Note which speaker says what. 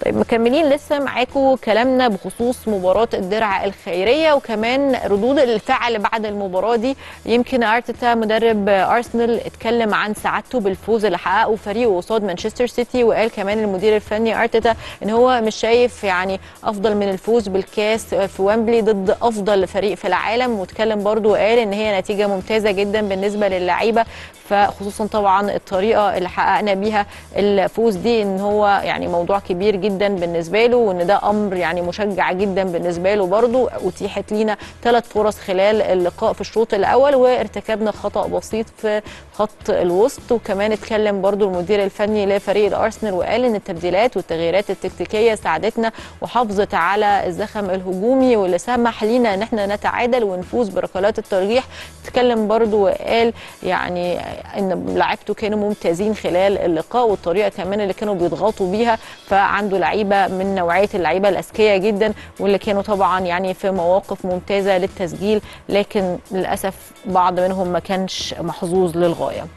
Speaker 1: طيب مكملين لسه معاكم كلامنا بخصوص مباراة الدرع الخيرية وكمان ردود الفعل بعد المباراة دي يمكن ارتيتا مدرب ارسنال اتكلم عن سعادته بالفوز اللي حققه فريقه قصاد مانشستر سيتي وقال كمان المدير الفني ارتيتا ان هو مش شايف يعني افضل من الفوز بالكاس في ويمبلي ضد افضل فريق في العالم واتكلم برضو وقال ان هي نتيجة ممتازة جدا بالنسبة للعيبة فخصوصا طبعا الطريقة اللي حققنا بيها الفوز دي ان هو يعني موضوع كبير جدا بالنسبه له وان ده امر يعني مشجع جدا بالنسبه له برضه اتيحت لينا ثلاث فرص خلال اللقاء في الشوط الاول وارتكبنا خطا بسيط في خط الوسط وكمان اتكلم برضه المدير الفني لفريق الارسنال وقال ان التبديلات والتغييرات التكتيكيه ساعدتنا وحافظت على الزخم الهجومي واللي سمح لينا ان احنا نتعادل ونفوز بركلات الترجيح اتكلم برضه وقال يعني ان لعيبته كانوا ممتازين خلال اللقاء والطريقه كمان اللي كانوا بيضغطوا بيها فعنده لعيبه من نوعيه اللعيبه الاذكياء جدا واللي كانوا طبعا يعني في مواقف ممتازه للتسجيل لكن للاسف بعض منهم ما كانش محظوظ للغايه